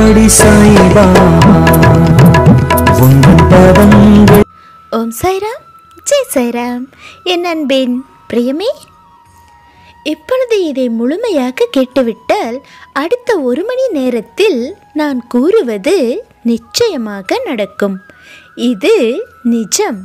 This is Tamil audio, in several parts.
ஷிரடி சாய்பாபா உந்தன் பாதங்கள் ஓம் சாய்ராம் ஜெய் சாய்ராம் என் அன்பின் பிரியமே இப்பொழுது இதை முழுமையாக கேட்டுவிட்டால் அடுத்த ஒரு மணி நேரத்தில் நான் கூறுவது நிச்சயமாக நடக்கும் இது நிஜம்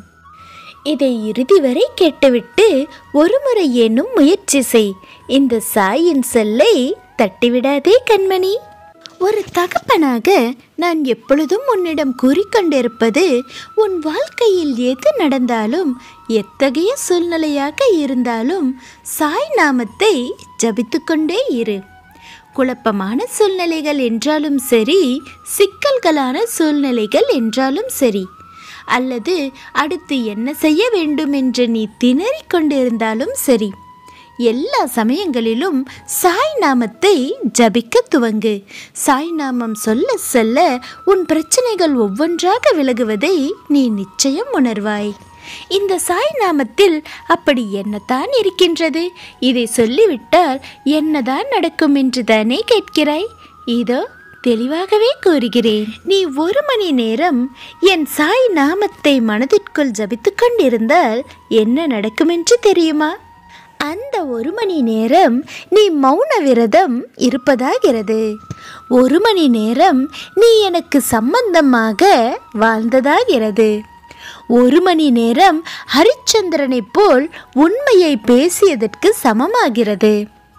இதை இறுதி வரை கேட்டுவிட்டு ஒரு முறை ஏனும் முயற்சி செய் இந்த சாயின் சொல்லை தட்டிவிடாதே கண்மணி ஒரு தகப்பனாக நான் எப்பொழுதும் உன்னிடம் கூறிக்கொண்டிருப்பது உன் வாழ்க்கையில் எது நடந்தாலும் எத்தகைய சூழ்நிலையாக இருந்தாலும் சாய் நாமத்தை ஜபித்துக்கொண்டே இரு குழப்பமான சூழ்நிலைகள் என்றாலும் சரி சிக்கல்களான சூழ்நிலைகள் என்றாலும் சரி அல்லது அடுத்து என்ன செய்ய வேண்டும் என்று நீ திணறிக் கொண்டிருந்தாலும் சரி எல்லா சமயங்களிலும் சாய் நாமத்தை ஜபிக்க துவங்கு சாய் நாமம் சொல்ல சொல்ல உன் பிரச்சனைகள் ஒவ்வொன்றாக விலகுவதை நீ நிச்சயம் உணர்வாய் இந்த சாய் நாமத்தில் அப்படி என்னதான் இருக்கின்றது இதை சொல்லிவிட்டால் என்னதான் நடக்கும் என்று தானே கேட்கிறாய் இதோ தெளிவாகவே கூறுகிறேன் நீ ஒரு மணி நேரம் என் சாய் நாமத்தை மனதிற்குள் ஜபித்துக் கொண்டிருந்தால் என்ன நடக்கும் என்று தெரியுமா அந்த ஒரு மணி நேரம் நீ மௌன விரதம் இருப்பதாகிறது ஒரு மணி நேரம் நீ எனக்கு சம்பந்தமாக வாழ்ந்ததாகிறது ஒரு மணி நேரம் ஹரிச்சந்திரனைப் போல் உண்மையை பேசியதற்கு சமமாகிறது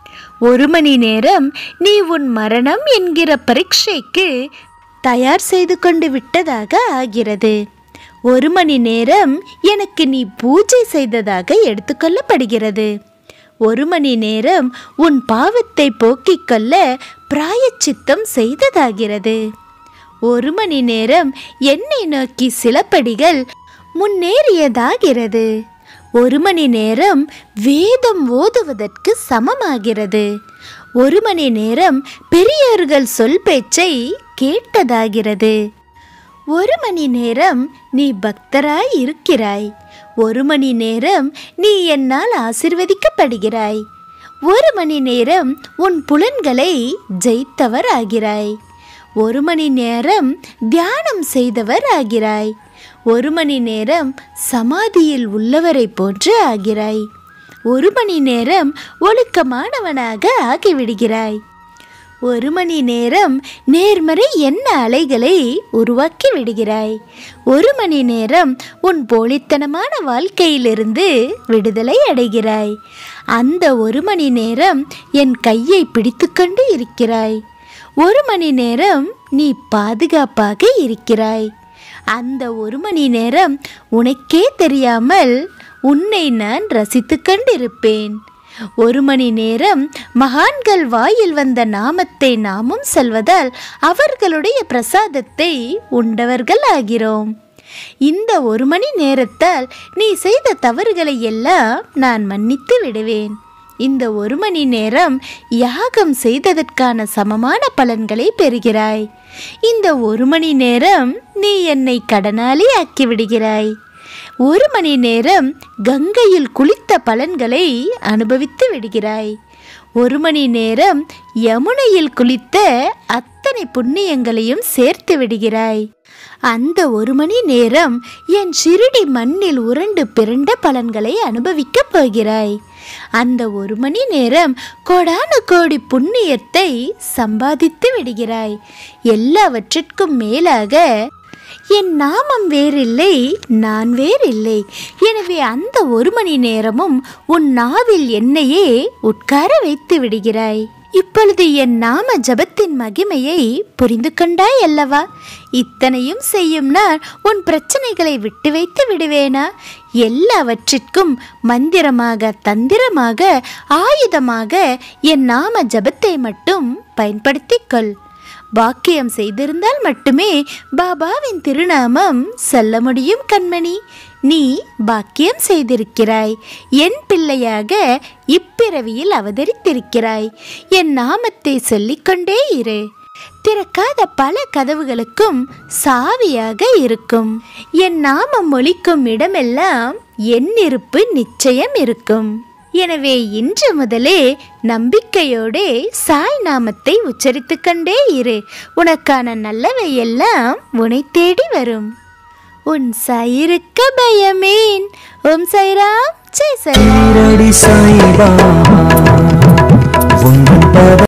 ஒரு மணி நேரம் நீ உன் மரணம் என்கிற பரீட்சைக்கு தயார் செய்து கொண்டு விட்டதாக ஆகிறது ஒரு மணி நேரம் எனக்கு நீ பூஜை செய்ததாக எடுத்துக்கொள்ளப்படுகிறது ஒரு மணி நேரம் உன் பாவத்தை போக்கிக் கொள்ள பிராயச்சித்தம் செய்ததாகிறது ஒரு மணி நேரம் என்னை நோக்கி சில படிகள் முன்னேறியதாகிறது ஒரு மணி நேரம் வேதம் ஓதுவதற்கு சமமாகிறது ஒரு மணி நேரம் பெரியோர்கள் சொல் பேச்சை கேட்டதாகிறது ஒரு மணி நேரம் நீ பக்தராய் இருக்கிறாய் ஒரு மணி நேரம் நீ என்னால் ஆசிர்வதிக்கப்படுகிறாய் ஒரு மணி நேரம் உன் புலன்களை ஜெயித்தவர் ஆகிறாய் ஒரு மணி நேரம் தியானம் செய்தவர் ஆகிறாய் ஒரு மணி நேரம் சமாதியில் உள்ளவரை போன்று ஆகிறாய் ஒரு மணி நேரம் ஒழுக்கமானவனாக ஆகிவிடுகிறாய் ஒரு மணி நேரம் நேர்மறை எண்ண அலைகளை உருவாக்கி விடுகிறாய் ஒரு மணி நேரம் உன் போலித்தனமான வாழ்க்கையிலிருந்து விடுதலை அடைகிறாய் அந்த ஒரு மணி நேரம் என் கையை பிடித்துக்கொண்டு இருக்கிறாய் ஒரு மணி நேரம் நீ பாதுகாப்பாக இருக்கிறாய் அந்த ஒரு மணி நேரம் உனக்கே தெரியாமல் உன்னை நான் ரசித்து கொண்டிருப்பேன் ஒரு மணி நேரம் மகான்கள் வாயில் வந்த நாமத்தை நாமும் செல்வதால் அவர்களுடைய பிரசாதத்தை உண்டவர்கள் ஆகிறோம் இந்த ஒரு மணி நேரத்தால் நீ செய்த தவறுகளை எல்லாம் நான் மன்னித்து விடுவேன் இந்த ஒரு மணி நேரம் யாகம் செய்ததற்கான சமமான பலன்களை பெறுகிறாய் இந்த ஒரு மணி நேரம் நீ என்னை கடனாளி ஆக்கி விடுகிறாய் ஒரு மணி நேரம் கங்கையில் குளித்த பலன்களை அனுபவித்து விடுகிறாய் ஒரு மணி நேரம் யமுனையில் குளித்த அத்தனை புண்ணியங்களையும் சேர்த்து விடுகிறாய் அந்த ஒரு மணி நேரம் என் ஷிரடி மண்ணில் உருண்டு பிறண்ட பலன்களை அனுபவிக்கப் போகிறாய் அந்த ஒரு மணி நேரம் கோடான கோடி புண்ணியத்தை சம்பாதித்து விடுகிறாய் எல்லாவற்றிற்கும் மேலாக என் நாமம் வேறில்லை நான் வேறில்லை எனவே அந்த ஒரு மணி நேரமும் உன் நாவில் என்னையே உட்கார வைத்து விடுகிறாய் இப்பொழுது என் நாம ஜபத்தின் மகிமையை புரிந்து கொண்டாய் அல்லவா இத்தனையும் செய்யும் நான் உன் பிரச்சனைகளை விட்டு வைத்து விடுவேனா எல்லாவற்றிற்கும் மந்திரமாக தந்திரமாக ஆயுதமாக என் நாம ஜபத்தை மட்டும் பயன்படுத்திக் கொள் பாக்கியம் செய்திருந்தால் மட்டுமே பாபாவின் திருநாமம் சொல்ல முடியும் கண்மணி நீ பாக்கியம் செய்திருக்கிறாய் என் பிள்ளையாக இப்பிறவியில் அவதரித்திருக்கிறாய் என் நாமத்தை சொல்லிக்கொண்டே இரு திறக்காத பல கதவுகளுக்கும் சாவியாக இருக்கும் என் நாமம் ஒலிக்கும் இடமெல்லாம் என் இருப்பு நிச்சயம் இருக்கும் எனவே இன்று முதலே நம்பிக்கையோடே சாய் நாமத்தை உச்சரித்துக் கொண்டே இரு உனக்கான நல்லவை எல்லாம் உன்னை தேடி வரும் உன் சாயிருக்க பயமேன் ஓம் சாய்ராம் ஜெய் சாய்ராம் ஈரடி சாய்பாபா உங்கள் பத